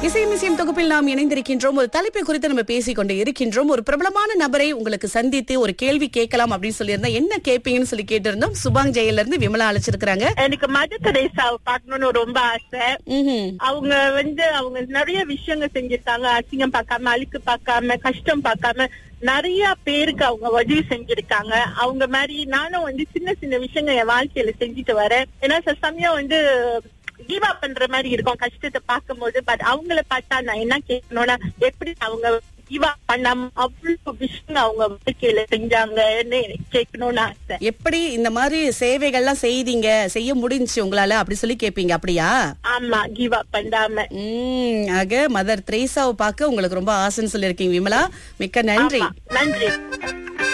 இசையும் இசையும் தொகுப்பில் நாம் இணைந்திருக்கின்றோம் ஒரு தலைப்பை குறித்து நம்ம பேசிக் கொண்டு இருக்கின்றோம் ஒரு பிரபலமான நபரை உங்களுக்கு சந்தித்து ஒரு கேள்வி கேட்கலாம் அப்படின்னு சொல்லியிருந்தா என்ன கேட்பீங்கன்னு சொல்லி கேட்டிருந்தோம் சுபாங் ஜெயில இருந்து விமலா அழைச்சிருக்காங்க எனக்கு மத தெரேசாவை பார்க்கணும்னு ரொம்ப ஆசை ம்ஹும். அவங்க வந்து அவங்க நிறைய விஷயங்கள் செஞ்சிருக்காங்க அசிங்கம் பார்க்காம அழுக்கு பார்க்காம கஷ்டம் பார்க்காம நிறைய பேருக்கு அவங்க உதவி செஞ்சிருக்காங்க அவங்க மாதிரி நானும் வந்து சின்ன சின்ன விஷயங்கள் என் வாழ்க்கையில செஞ்சுட்டு வரேன் ஏன்னா சில சமயம் வந்து கீவா பண்ற மாதிரி இருக்கும் கஷ்டத்தை பார்க்கும்போது பட் அவங்கள பார்த்தா நான் என்ன கேட்கணும்னா எப்படி அவங்க கீவா பண்ணாம அவ்வளவு விஷயம் அவங்க வாழ்க்கையில செஞ்சாங்கன்னு எனக்கு கேட்கணும்னு ஆசை எப்படி இந்த மாதிரி சேவைகள்லாம் செய்தீங்க செய்ய முடிஞ்சுச்சு உங்களால அப்படி சொல்லி கேட்பீங்க அப்படியா ஆமா கீவா பண்ணாம உம் ஆக மதர் திரேசாவை பார்க்க உங்களுக்கு ரொம்ப ஆசைன்னு சொல்லியிருக்கீங்க விமலா மிக்க நன்றி ஆமா. நன்றி